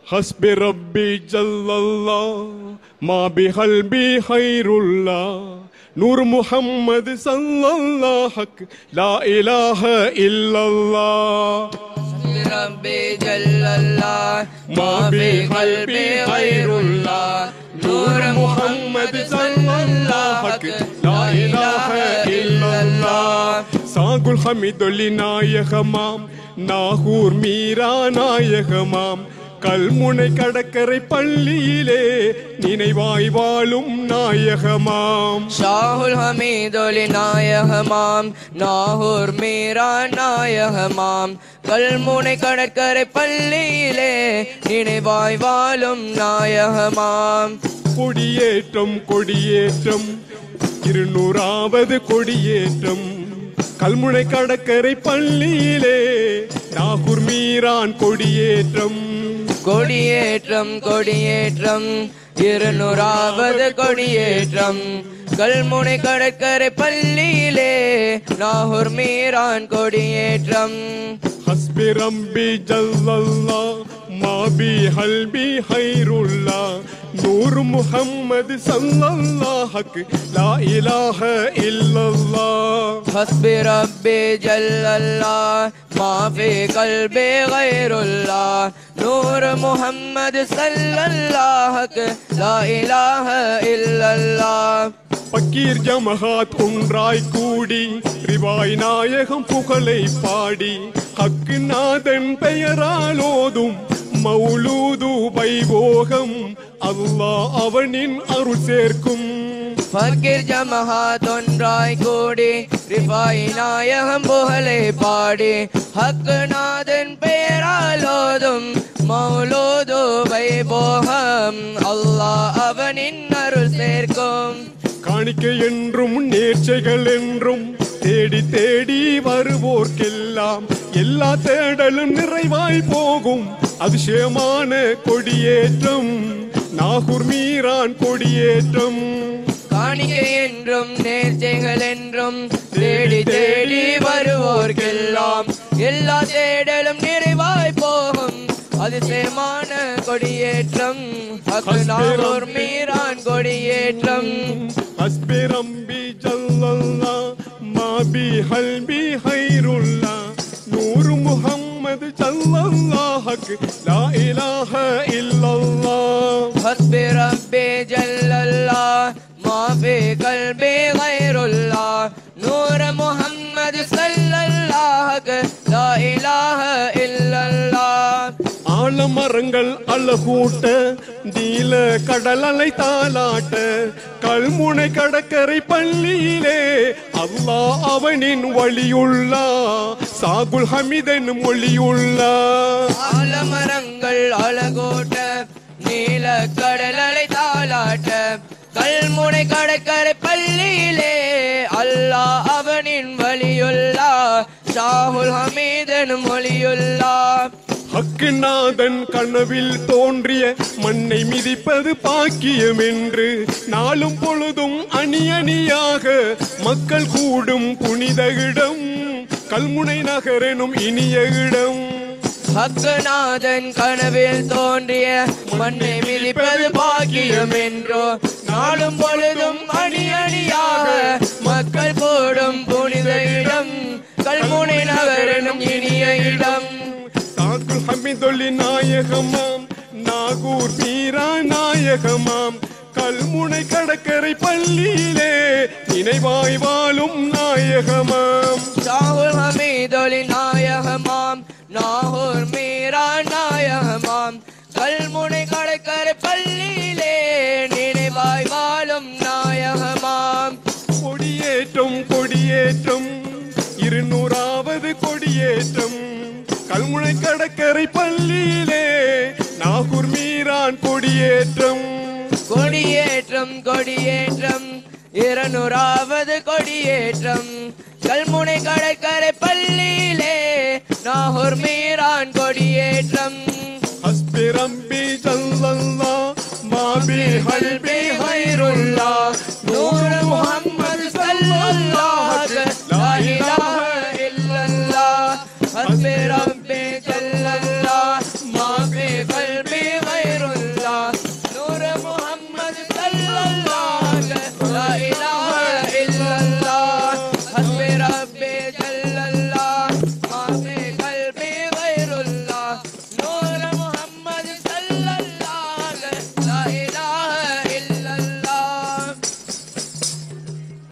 حسب ربي جل الله ما بقلبي خير الله نور محمد صلى الله حق لا إله إلا الله ربي جل الله ما في قلبي غير الله نور محمد صلى الله حق لا إله إلا الله சாகுல் ஹமிதொல்லி நாயகமாம் நாகூர் மீரா நாயகமாம் கல்முனை கடற்கரை பள்ளியிலே நினைவாய் வாழும் நாயகமாம் ஷாஹுல் ஹமீதுல் நாயகமாம் நாகூர் மீரா நாயகமாம் கல்முனை கடற்கரை பள்ளியிலே நினைவாய் வாழும் நாயகமாம் கொடியேற்றம் கொடியேற்றம் இருநூறாவது கொடியேற்றம் கல்முனை கடற்கரை பள்ளியிலே நாகூர் மீரான் கொடியேற்றம் கொடியேற்றம் கொடியேற்றம் இருநூறாவது கொடியேற்றம் கல்முனை கடற்கரை பள்ளியிலே நாகூர் மீரான் கொடியேற்றம் حسبي ربي جل الله ما بي قلبي خير الله نور محمد صلى الله حق لا إله إلا الله حسبي ربي جل الله ما في قلبي غير الله نور محمد صلى الله لا إله إلا الله பக்கீர் ஜமஹாத் ஒன்றாய் கூடி ரிவாய் நாயகம் புகழை பாடி ஹக்கு நாதன் பெயரால் ஓதும் மௌலூது வைபோகம் அல்லாஹ் அவனின் அருள் சேர்க்கும் ஃபக்கீர் ஜமஹாத் ஒன்றாய் கூடி ரிஃபாய் நாயகம் புகழை பாடி ஹக்கு நாதன் பெயராலோதும் மௌலூது வைபோகம் அல்லாஹ் அவனின் அருள் சேர்க்கும் காணிக்கை என்றும் நேர்ச்சைகள் என்றும் தேடி தேடி வருவோர்க்கெல்லாம் எல்லா தேடலும் நிறைவாய் போகும் அதிசயமான கொடியேற்றம் நாகூர் மீரான் கொடியேற்றம் காணிக்கை என்றும் நேர்ச்சைகள் என்றும் தேடி தேடி வருவோர்க்கெல்லாம் எல்லா தேடலும் நிறைவாய் போகும் அதிசயமான கொடியேற்றம் ஹக்கு நாகூர் மீரான் கொடியேற்றம் حسبي ربي جل الله ما بي قلبي خير الله نور محمد جل الله حق لا إله إلا الله حسبي ربي جل الله ما في قلبي غير الله نور محمد صلى الله لا إله إلا الله ஆலமரங்கள் அழகூட்ட நீல கடலலை தாளாட்ட கல்முனை கடற்கரை பள்ளியிலே அல்லாஹ் அவனின் வழியுள்ளா சாகுல் ஹமிதன் மொழியுள்ளா ஆலமரங்கள் அழகோட்ட நீல கடலலை தாளாட்ட கல்முனை கடற்கரை பள்ளியிலே அல்லாஹ் அவனின் வழியுள்ளா ஷாஹுல் ஹமீதனும் மொழியுள்ளா ஹக்குநாதன் கனவில் தோன்றிய மண்ணை மிதிப்பது பாக்கியம் என்று நாளும் பொழுதும் அணி அணியாக மக்கள் கூடும் புனித இடம் கல்முனை நகரெனும் இனிய இடம் ஹக்கநாதன் கனவில் தோன்றிய மண்ணை மிதிப்பது பாக்கியம் என்றோ நாளும் பொழுதும் அணி அணியாக மக்கள் போடும் புனித இடம் கல்முனை நகரனும் இனிய இடம் சாகுல் ஹமிதொல்லி நாயகமாம் நாகூர் மீரா நாயகமாம் கல்முனை கடற்கரை பள்ளியிலே நினைவாய் வாழும் நாயகமாம் ஷாஹுல் ஹமீதொலி நாயகமாம் நாகூர் மீரா நாயகமாம் கல்முனை கடற்கரை பள்ளியிலே நினைவாய் வாழும் நாயகமாம் கொடியேற்றம் கொடியேற்றம் இருநூறாவது கொடியேற்றம் கல்முனை கடற்கரை பள்ளியிலே நாகூர் மீரான் கொடியேற்றம் கொடியேற்றம் கொடியேற்றம் இருநூறாவது கொடியேற்றம் கல்முனை கடற்கரை பள்ளியிலே நாகூர் மீரான் கொடியேற்றம் حسبي ربي جل الله ما بي قلبي خير الله نور محمد صلى الله لا إله إلا الله حسبي